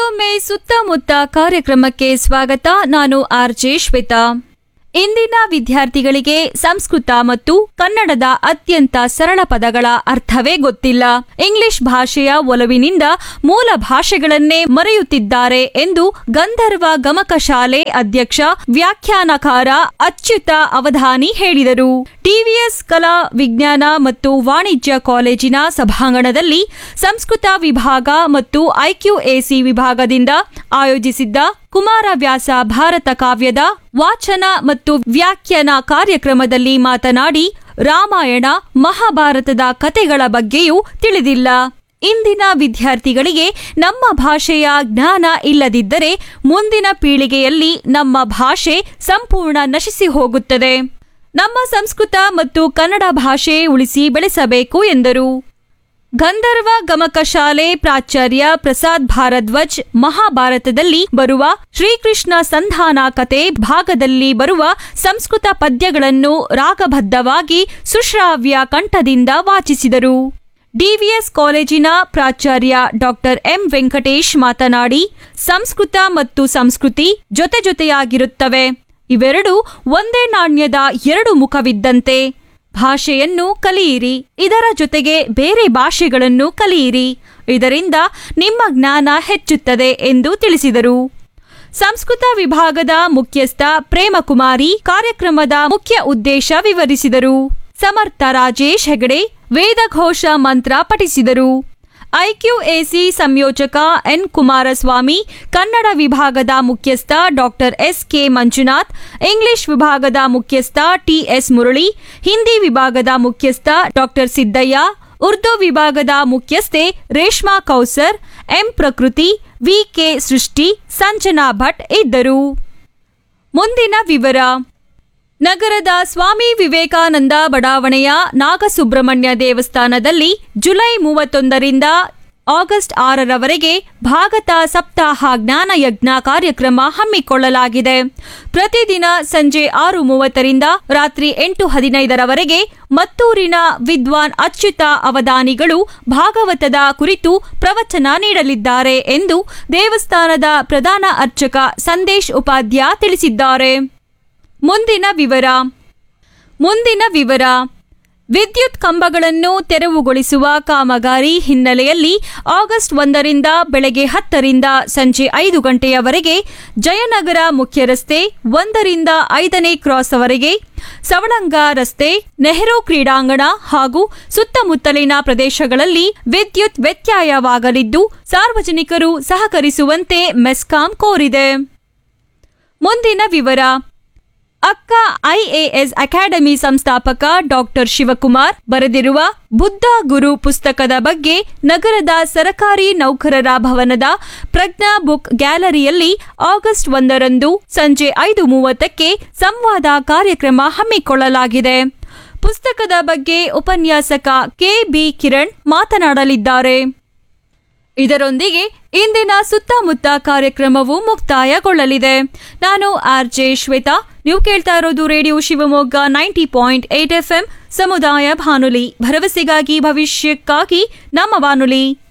ಮತ್ತೊಮ್ಮೆ ಸುತ್ತಮುತ್ತ ಕಾರ್ಯಕ್ರಮಕ್ಕೆ ಸ್ವಾಗತ ನಾನು ಆರ್ಜೆ ಶ್ವೇತಾ ಇಂದಿನ ವಿದ್ಯಾರ್ಥಿಗಳಿಗೆ ಸಂಸ್ಕೃತ ಮತ್ತು ಕನ್ನಡದ ಅತ್ಯಂತ ಸರಳ ಪದಗಳ ಅರ್ಥವೇ ಗೊತ್ತಿಲ್ಲ ಇಂಗ್ಲಿಷ್ ಭಾಷೆಯ ಒಲವಿನಿಂದ ಮೂಲ ಭಾಷೆಗಳನ್ನೇ ಮರೆಯುತ್ತಿದ್ದಾರೆ ಎಂದು ಗಂಧರ್ವ ಗಮಕ ಶಾಲೆ ಅಧ್ಯಕ್ಷ ವ್ಯಾಖ್ಯಾನಕಾರ ಅಚ್ಯುತ ಅವಧಾನಿ ಹೇಳಿದರು ಟಿವಿಎಸ್ ಕಲಾ ವಿಜ್ಞಾನ ಮತ್ತು ವಾಣಿಜ್ಯ ಕಾಲೇಜಿನ ಸಭಾಂಗಣದಲ್ಲಿ ಸಂಸ್ಕೃತ ವಿಭಾಗ ಮತ್ತು ಐಕ್ಯೂಎಸಿ ವಿಭಾಗದಿಂದ ಆಯೋಜಿಸಿದ್ದ ಕುಮಾರವ್ಯಾಸ ಭಾರತ ಕಾವ್ಯದ ವಾಚನ ಮತ್ತು ವ್ಯಾಖ್ಯಾನ ಕಾರ್ಯಕ್ರಮದಲ್ಲಿ ಮಾತನಾಡಿ ರಾಮಾಯಣ ಮಹಾಭಾರತದ ಕತೆಗಳ ಬಗ್ಗೆಯೂ ತಿಳಿದಿಲ್ಲ ಇಂದಿನ ವಿದ್ಯಾರ್ಥಿಗಳಿಗೆ ನಮ್ಮ ಭಾಷೆಯ ಜ್ಞಾನ ಇಲ್ಲದಿದ್ದರೆ ಮುಂದಿನ ಪೀಳಿಗೆಯಲ್ಲಿ ನಮ್ಮ ಭಾಷೆ ಸಂಪೂರ್ಣ ನಶಿಸಿ ಹೋಗುತ್ತದೆ ನಮ್ಮ ಸಂಸ್ಕೃತ ಮತ್ತು ಕನ್ನಡ ಭಾಷೆ ಉಳಿಸಿ ಬೆಳೆಸಬೇಕು ಎಂದರು ಗಂಧರ್ವ ಗಮಕ ಶಾಲೆ ಪ್ರಾಚಾರ್ಯ ಪ್ರಸಾದ್ ಭಾರದ್ವಾಜ್ ಮಹಾಭಾರತದಲ್ಲಿ ಬರುವ ಶ್ರೀಕೃಷ್ಣ ಸಂಧಾನ ಕತೆ ಭಾಗದಲ್ಲಿ ಬರುವ ಸಂಸ್ಕೃತ ಪದ್ಯಗಳನ್ನು ರಾಗಬದ್ಧವಾಗಿ ಸುಶ್ರಾವ್ಯ ಕಂಠದಿಂದ ವಾಚಿಸಿದರು ಡಿವಿಎಸ್ ಕಾಲೇಜಿನ ಪ್ರಾಚಾರ್ಯ ಡಾಕ್ಟರ್ ಎಂ ವೆಂಕಟೇಶ್ ಮಾತನಾಡಿ ಸಂಸ್ಕೃತ ಮತ್ತು ಸಂಸ್ಕೃತಿ ಜೊತೆ ಜೊತೆಯಾಗಿರುತ್ತವೆ ಇವೆರಡು ಒಂದೇ ನಾಣ್ಯದ ಎರಡು ಮುಖವಿದ್ದಂತೆ ಭಾಷೆಯನ್ನು ಕಲಿಯಿರಿ ಇದರ ಜೊತೆಗೆ ಬೇರೆ ಭಾಷೆಗಳನ್ನು ಕಲಿಯಿರಿ ಇದರಿಂದ ನಿಮ್ಮ ಜ್ಞಾನ ಹೆಚ್ಚುತ್ತದೆ ಎಂದು ತಿಳಿಸಿದರು ಸಂಸ್ಕೃತ ವಿಭಾಗದ ಮುಖ್ಯಸ್ಥ ಪ್ರೇಮಕುಮಾರಿ ಕಾರ್ಯಕ್ರಮದ ಮುಖ್ಯ ಉದ್ದೇಶ ವಿವರಿಸಿದರು ಸಮರ್ಥ ರಾಜೇಶ್ ಹೆಗಡೆ ವೇದಘೋಷ ಮಂತ್ರ ಪಠಿಸಿದರು ಐಕ್ಯೂಎಸಿ ಸಂಯೋಜಕ ಎನ್ ಕುಮಾರಸ್ವಾಮಿ ಕನ್ನಡ ವಿಭಾಗದ ಮುಖ್ಯಸ್ಥ doctor S K Manjunath English ವಿಭಾಗದ ಮುಖ್ಯಸ್ಥ ಟಿಎಸ್ ಮುರಳಿ ಹಿಂದಿ ವಿಭಾಗದ ಮುಖ್ಯಸ್ಥ ಡಾಕ್ಟರ್ ಸಿದ್ದಯ್ಯ ಉರ್ದು ವಿಭಾಗದ ಮುಖ್ಯಸ್ಥೆ ರೇಷ್ಮಾ ಕೌಸರ್ ಎಂ ಪ್ರಕೃತಿ ವಿಕೆ ಸೃಷ್ಟಿ ಸಂಜನಾ ಭಟ್ ಇದ್ದರು ಮುಂದಿನ ವಿವರ ನಗರದ ಸ್ವಾಮಿ ವಿವೇಕಾನಂದ ಬಡಾವಣೆಯ ನಾಗಸುಬ್ರಹ್ಮಣ್ಯ ದೇವಸ್ಥಾನದಲ್ಲಿ ಜುಲೈ ಮೂವತ್ತೊಂದರಿಂದ ಆಗಸ್ಟ್ ಆರರವರೆಗೆ ಭಾಗತ ಸಪ್ತಾಹ ಜ್ಞಾನಯಜ್ಞ ಕಾರ್ಯಕ್ರಮ ಹಮ್ಮಿಕೊಳ್ಳಲಾಗಿದೆ ಪ್ರತಿದಿನ ಸಂಜೆ ಆರು ಮೂವತ್ತರಿಂದ ರಾತ್ರಿ ಎಂಟು ಹದಿನೈದರವರೆಗೆ ಮತ್ತೂರಿನ ವಿದ್ವಾನ್ ಅಚ್ಯುತ ಅವಧಾನಿಗಳು ಭಾಗವತದ ಕುರಿತು ಪ್ರವಚನ ನೀಡಲಿದ್ದಾರೆ ಎಂದು ದೇವಸ್ಥಾನದ ಪ್ರಧಾನ ಅರ್ಚಕ ಸಂದೇಶ್ ಉಪಾಧ್ಯ ತಿಳಿಸಿದ್ದಾರೆ ಮುಂದಿನ ವಿವರ ಮುಂದಿನ ವಿವರ ವಿದ್ಯುತ್ ಕಂಬಗಳನ್ನು ತೆರವುಗೊಳಿಸುವ ಕಾಮಗಾರಿ ಹಿನ್ನೆಲೆಯಲ್ಲಿ ಆಗಸ್ಟ್ ಒಂದರಿಂದ ಬೆಳಗ್ಗೆ ಹತ್ತರಿಂದ ಸಂಜೆ ಐದು ಗಂಟೆಯವರೆಗೆ ಜಯನಗರ ಮುಖ್ಯ ರಸ್ತೆ ಒಂದರಿಂದ ಐದನೇ ಕ್ರಾಸ್ವರೆಗೆ ಸವಳಂಗ ರಸ್ತೆ ನೆಹರು ಕ್ರೀಡಾಂಗಣ ಹಾಗೂ ಸುತ್ತಮುತ್ತಲಿನ ಪ್ರದೇಶಗಳಲ್ಲಿ ವಿದ್ಯುತ್ ವ್ಯತ್ಯಯವಾಗಲಿದ್ದು ಸಾರ್ವಜನಿಕರು ಸಹಕರಿಸುವಂತೆ ಮೆಸ್ಕಾಂ ಕೋರಿದೆ ಮುಂದಿನ ವಿವರ ಅಕ್ಕ ಐಎಎಸ್ ಅಕಾಡೆಮಿ ಸಂಸ್ಥಾಪಕ ಡಾಕ್ಟರ್ ಶಿವಕುಮಾರ್ ಬರೆದಿರುವ ಬುದ್ಧ ಗುರು ಪುಸ್ತಕದ ಬಗ್ಗೆ ನಗರದ ಸರಕಾರಿ ನೌಕರರ ಭವನದ ಪ್ರಜ್ಞಾ ಬುಕ್ ಗ್ಯಾಲರಿಯಲ್ಲಿ ಆಗಸ್ಟ್ ಒಂದರಂದು ಸಂಜೆ ಐದು ಮೂವತ್ತಕ್ಕೆ ಸಂವಾದ ಕಾರ್ಯಕ್ರಮ ಹಮ್ಮಿಕೊಳ್ಳಲಾಗಿದೆ ಪುಸ್ತಕದ ಬಗ್ಗೆ ಉಪನ್ಯಾಸಕ ಕೆಬಿ ಕಿರಣ್ ಮಾತನಾಡಲಿದ್ದಾರೆ ಇದರೊಂದಿಗೆ ಇಂದಿನ ಸುತ್ತಮುತ್ತ ಕಾರ್ಯಕ್ರಮವು ಮುಕ್ತಾಯಗೊಳ್ಳಲಿದೆ ನಾನು ಆರ್ ಜೆ ಶ್ವೇತಾ ನೀವು ಕೇಳ್ತಾ ಇರೋದು radio Shivamogga ninety point eight F ಸಮುದಾಯ ಬಾನುಲಿ ಭರವಸೆಗಾಗಿ ಭವಿಷ್ಯಕ್ಕಾಗಿ ನಮ್ಮ ಬಾನುಲಿ